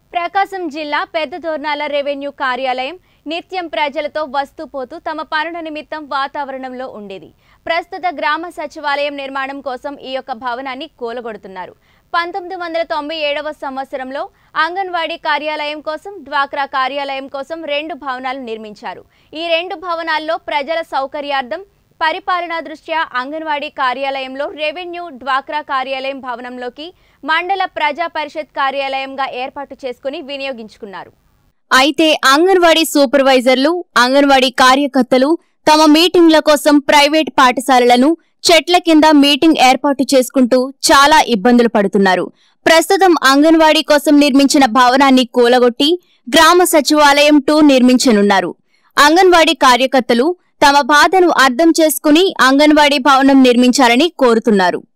ప్రకాశం జిల్లా పెద్దదోర్నాల రెవెన్యూ కార్యాలయం నిత్యం ప్రజలతో వస్తూ పోతూ తమ పనుల నిమిత్తం వాతావరణంలో ఉండేది ప్రస్తుత గ్రామ సచివాలయం నిర్మాణం కోసం ఈ యొక్క భవనాన్ని కూలగొడుతున్నారు పంతొమ్మిది వందల తొంభై ఏడవ సంవత్సరంలో అంగన్వాడీ కార్యాలయం కోసం డ్వాక్రా కార్యాలయం కోసం రెండు భవనాలు నిర్మించారు ఈ రెండు భవనాల్లో ప్రజల సౌకర్యార్థం పరిపాలనా దృష్ట్యా అంగన్వాడీ కార్యాలయంలో రెవెన్యూ డ్వాక్రా కార్యాలయం భవనంలోకి మండల ప్రజా పరిషత్ కార్యాలయంగా ఏర్పాటు చేసుకుని వినియోగించుకున్నారు అయితే అంగన్వాడీ సూపర్వైజర్లు అంగన్వాడీ కార్యకర్తలు తమ మీటింగ్ల కోసం ప్రైవేట్ పాఠశాలలను చెట్ల కింద మీటింగ్ ఏర్పాటు చేసుకుంటూ చాలా ఇబ్బందులు పడుతున్నారు ప్రస్తుతం అంగన్వాడీ కోసం నిర్మించిన భవనాన్ని కూలగొట్టి గ్రామ సచివాలయం టూ నిర్మించనున్నారు అంగన్వాడీ కార్యకర్తలు తమ బాధను అర్థం చేసుకుని అంగన్వాడీ భవనం నిర్మించాలని కోరుతున్నారు